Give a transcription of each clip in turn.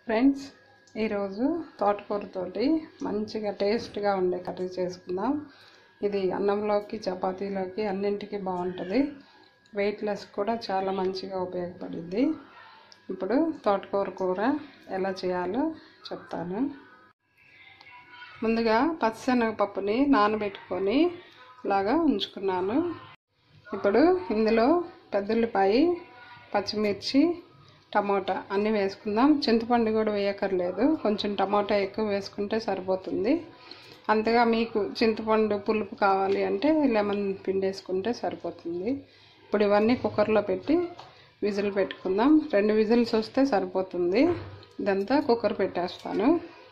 friends ఈరోజు తోటకూరతోటి మంచిగా టేస్ట్గా ఉండే కర్రీ చేసుకుందాం ఇది అన్నంలోకి చపాతీలోకి అన్నింటికి బాగుంటుంది వెయిట్ లెస్ కూడా చాలా మంచిగా ఉపయోగపడుద్ది ఇప్పుడు తోటకూర కూర ఎలా చేయాలో చెప్తాను ముందుగా పచ్చిశనగపప్పుని నానబెట్టుకొని ఇలాగా ఉంచుకున్నాను ఇప్పుడు ఇందులో పెద్దల్లిపాయి పచ్చిమిర్చి టమోటా అన్నీ వేసుకుందాం చింతపండు కూడా వేయక్కర్లేదు కొంచెం టమోటా ఎక్కువ వేసుకుంటే సరిపోతుంది అంతగా మీకు చింతపండు పులుపు కావాలి అంటే లెమన్ పిండి వేసుకుంటే సరిపోతుంది ఇప్పుడు ఇవన్నీ కుక్కర్లో పెట్టి విజిల్ పెట్టుకుందాం రెండు విజిల్స్ వస్తే సరిపోతుంది ఇదంతా కుక్కర్ పెట్టేస్తాను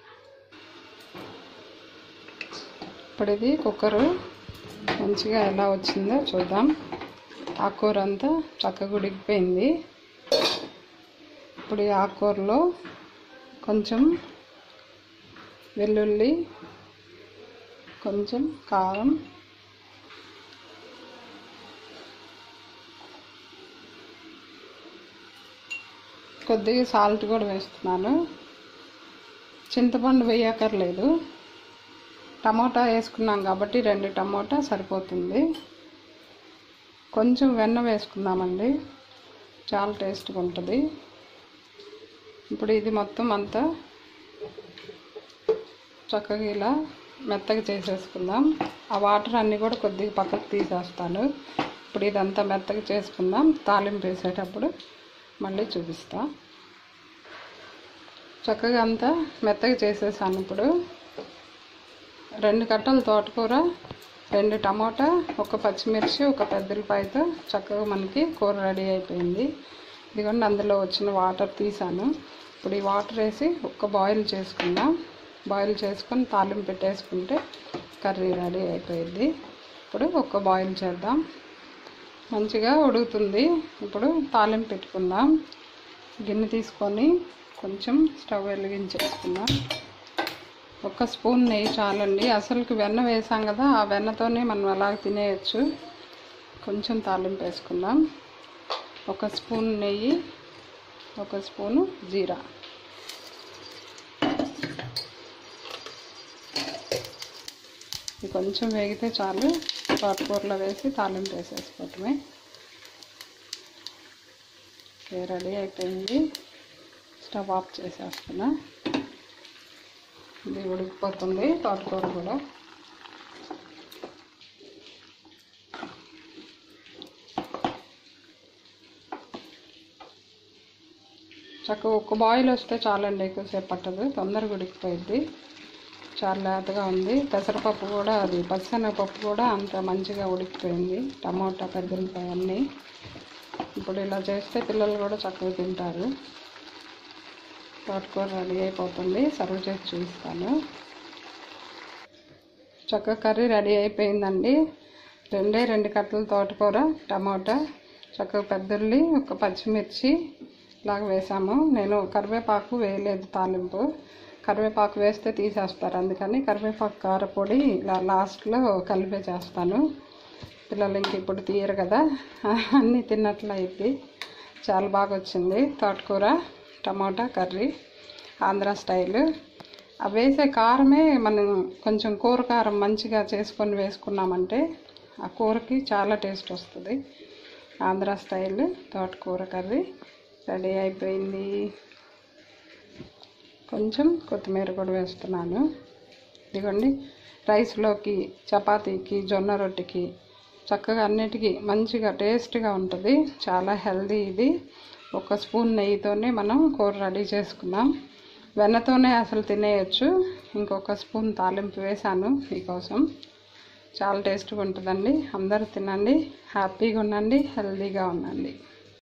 ఇప్పుడు ఇది కుక్కరు మంచిగా ఎలా వచ్చిందో చూద్దాం ఆకుకూర అంతా చక్కగా ఉడికిపోయింది ఇప్పుడు ఈ ఆకుకూరలో కొంచెం వెల్లుల్లి కొంచెం కారం కొద్దిగా సాల్ట్ కూడా వేస్తున్నాను చింతపండు వేయక్కర్లేదు టమోటా వేసుకున్నాం కాబట్టి రెండు టమోటా సరిపోతుంది కొంచెం వెన్న వేసుకుందామండి చాలా టేస్ట్గా ఉంటుంది ఇప్పుడు ఇది మొత్తం అంతా చక్కగా ఇలా మెత్తగా చేసేసుకుందాం ఆ వాటర్ అన్నీ కూడా కొద్దిగా పక్కకు తీసేస్తాను ఇప్పుడు ఇదంతా మెత్తగా చేసుకుందాం తాలింపు వేసేటప్పుడు మళ్ళీ చూపిస్తా చక్కగా అంతా మెత్తగా చేసేసాను ఇప్పుడు రెండు కట్టలు తోటకూర రెండు టమోటా ఒక పచ్చిమిర్చి ఒక పెద్దలపాయతో చక్కగా మనకి కూర రెడీ అయిపోయింది ఇదిగోండి అందులో వచ్చిన వాటర్ తీసాను ఇప్పుడు ఈ వాటర్ వేసి ఒక్క బాయిల్ చేసుకుందాం బాయిల్ చేసుకొని తాలింపు పెట్టేసుకుంటే కర్రీ రెడీ అయిపోయింది ఇప్పుడు ఒక్క బాయిల్ చేద్దాం మంచిగా ఉడుకుతుంది ఇప్పుడు తాలింపు పెట్టుకుందాం గిన్నె తీసుకొని కొంచెం స్టవ్ వెలిగించేసుకుందాం ఒక స్పూన్ నెయ్యి చాలండి అసలుకి వెన్న వేసాం కదా ఆ వెన్నతోనే మనం అలాగ తినేయచ్చు కొంచెం తాలింపు వేసుకుందాం ఒక స్పూన్ నెయ్యి ఒక స్పూను జీరా ఇది కొంచెం వేగితే చాలు తోటకూరలో వేసి తాలింపు వేసేసుకోవటమే రెడీ అయిపోయింది స్టవ్ ఆఫ్ చేసేస్తున్నా ఇది ఉడికిపోతుంది తోటకూర కూడా చక్కగా ఒక బాయిల్ వస్తే చాలండి ఎక్కువసేపు పట్టదు తొందరగా ఉడికిపోయింది చాలా లేతగా ఉంది పెసరపప్పు కూడా అది పచ్చిశనగపప్పు కూడా అంత మంచిగా ఉడికిపోయింది టమోటా పెద్దలపాయ అన్నీ ఇప్పుడు ఇలా చేస్తే పిల్లలు కూడా చక్కగా తింటారు తోటకూర రెడీ అయిపోతుంది సర్వ్ చేసి చూపిస్తాను చక్కగా కర్రీ రెడీ అయిపోయిందండి రెండే రెండు కట్టలు తోటకూర టమాటా చక్కగా పెద్దల్లి ఒక పచ్చిమిర్చి ఇలాగ వేసాము నేను కరివేపాకు వేయలేదు తాలింపు కరివేపాకు వేస్తే తీసేస్తారు అందుకని కరివేపాకు కారపొడి ఇలా లాస్ట్లో కలిపే చేస్తాను పిల్లలు ఇంక ఇప్పుడు తీయరు కదా అన్నీ తిన్నట్లు అయింది చాలా బాగా వచ్చింది తోటకూర టమాటా కర్రీ ఆంధ్ర స్టైల్ అవి వేసే కారమే మనం కొంచెం కూర కారం మంచిగా చేసుకొని వేసుకున్నామంటే ఆ కూరకి చాలా టేస్ట్ వస్తుంది ఆంధ్ర స్టైల్ తోటకూర కర్రీ రెడీ అయిపోయింది కొంచెం కొత్తిమీర కూడా వేస్తున్నాను ఇదిగోండి రైస్లోకి చపాతీకి జొన్న రొట్టెకి చక్కగా అన్నిటికీ మంచిగా టేస్ట్గా ఉంటుంది చాలా హెల్దీ ఇది ఒక స్పూన్ నెయ్యితోనే మనం కూర రెడీ చేసుకున్నాం వెన్నతోనే అసలు తినేయచ్చు ఇంకొక స్పూన్ తాలింపు వేసాను మీకోసం చాలా టేస్ట్గా ఉంటుందండి అందరూ తినండి హ్యాపీగా ఉండండి హెల్దీగా ఉండండి